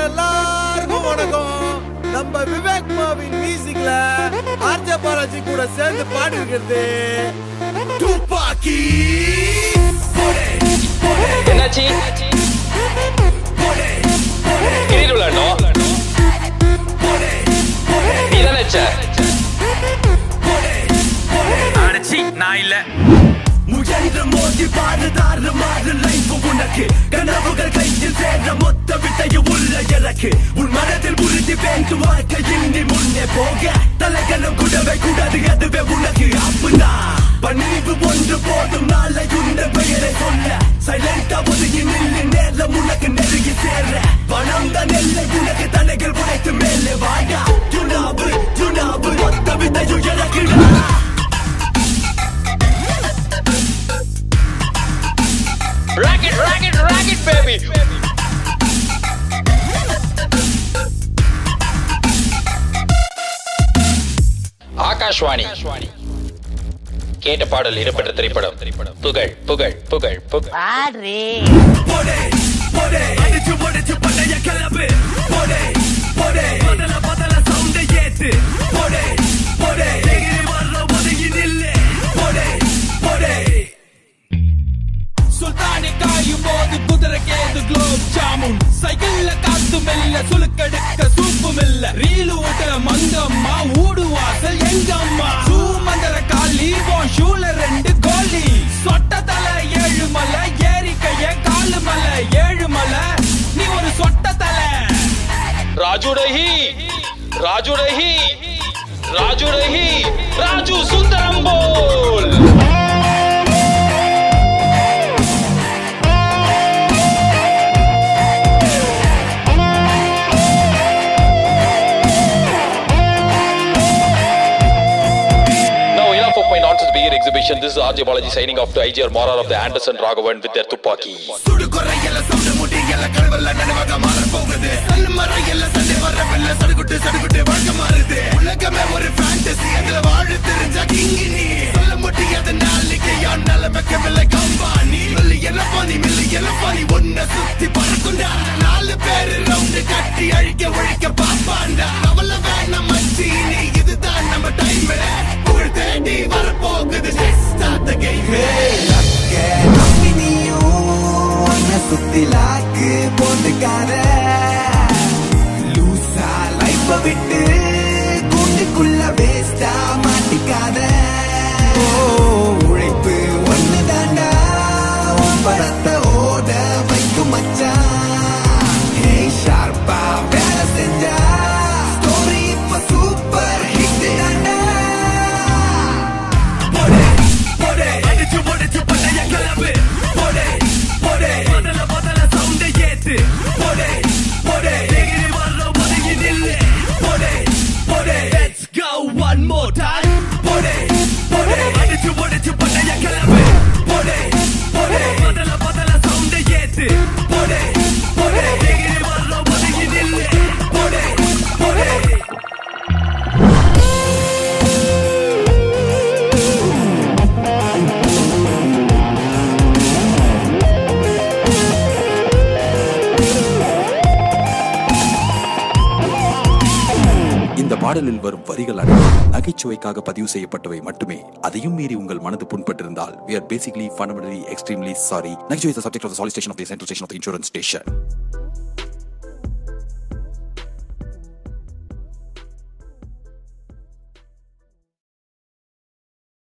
எல்லாருக்கும் வணக்கம் நம்ம விவேக் மாவின் மியூசிக்ல ஆர்ஜ பாலாஜி கூட சேர்ந்து பாடி இருக்கிறது துப்பாக்கி என்னாச்சு கிரிக்கெட் விளையாடணும் நீ தானே வச்ச அடச்சி நான் இல்ல முயன்ற மோதி பாரு தாறு மாறு லைஃப் உனக்கு கனவுகள் கையில் சேர்ற மொத்த வித்தைய உள்ள இறக்கு உன் மனதில் உறுதி வேண்டும் வாழ்க்கையில் நீ முன்னே போக தலைகளும் கூடவே கூடாது அதுவே உனக்கு அப்புனா பணிவு ஒன்று போதும் நாளை உண்ட பெயரை சொல்ல சைலண்டா ஒதுங்கி நில்லு நேரம் உனக்கு நெருங்கி சேர பணம் தான் எல்லை உனக்கு தலைகள் உடைத்து மேலே வாடா யுனாவு யுனாவு மொத்த வித்தையும் இறக்குடா rocket rocket rocket baby Akashvani கேட்ட பாடல் இடம்பெற்ற திரைப்படம் புகழ் புகழ் புகழ் புகழ் பாடுறே போடே போடே அடிச்சு உடைச்சு பண்டைய கிளப்பு போடே போடே முதல முதல சவுண்ட ஏத்து போடே போடே எகிரி வர்ற ஒதுங்கி நில்லு போடே போடே சுல்தானி காயும் போது குதிரைக்கு ஏது குலோப் ஜாமுன் சைக்கிள்ல காத்து மெல்ல சுலுக்கெடுக்க சூப்பும் இல்ல ரீலு ஓட்ட மங்கம்மா ஊடு வாசல் எங்கம்மா ஷூ மந்திர காலி உன் ஷூல ரெண்டு கோலி சொட்ட தலை ஏழு மலை ஏறி கைய காலு மலை ஏழு மலை நீ ஒரு சொட்ட தலை ராஜு ரஹி ராஜு ரஹி ராஜு ரஹி ராஜு சுந்தரம் போல் Now enough of my nonsense beer exhibition. This is RJ Balaji signing off to IGR Morar of the Anderson Raghavan with their Tupaki. சுடு குறையல சவுண்ட் முடி எல்லாம் கடவுள்ல நினைவாக மாற போகுது சல்லு மர எல்லாம் சண்டை வர வெள்ள சடுகுட்டு சடுகுட்டு வாழ்க்கை மாறுது உலகமே ஒரு ஃபேண்டசி அதுல வாழ தெரிஞ்சா கிங்கி நீ சொல்ல முடியாத நாளைக்கு யான் நிலைமைக்கு விலை கம்பானி மில்லி எல்லாம் பானி மில்லி எல்லாம் பானி ஒன்ன சுத்தி பறக்குண்டா நாலு பேரு ரவுண்டு கட்டி அழிக்க ஒழிக்க பாப்பாண்டா அவள வேணாம் மச்சி நீ இதுதான் நம்ம டைம் புகழ் தேடி வரப்போகுது start the game சுத்தி லாக்கு போட்டுக்கார லூசா லைஃப விட்டு கூண்டுக்குள்ள வேஸ்டா மாட்டிக்காத ஓ, உழைப்பு ஒண்ணு தாண்டா படத்தை ஓட வைக்கும் மச்சான் ஏய் ஷார்ப்பா வேலை செஞ்சா ஸ்டோரி இப்ப சூப்பர் ஹிட் தாண்டா போடே போடே அடிச்சு உடைச்சு பண்டைய கிளம்பு போடே போடே முதல்ல முதல்ல சவுண்ட ஏத்து போடே போடே எகிரி வர்ற ஒதுங்கி நில்லு போடே போடே let's go one more time போடே போடே அடிச்சு உடைச்சு பண்டைய கிளம்பு போடே போடே முதல்ல முதல்ல சவுண்ட ஏத்து போடே போடே எகிரி வர்ற ஒதுங்கி நில்லு போடே போடே இந்த பாடலில் வரும் வரிகள் அனைத்தும் நகைச்சுவைக்காக பதிவு செய்யப்பட்டவை மட்டுமே அதையும் மீறி உங்கள் மனது புண்பட்டிருந்தால் we are basically fundamentally extremely sorry நகைச்சுவை is the subject of the solicitation of the central station of the insurance station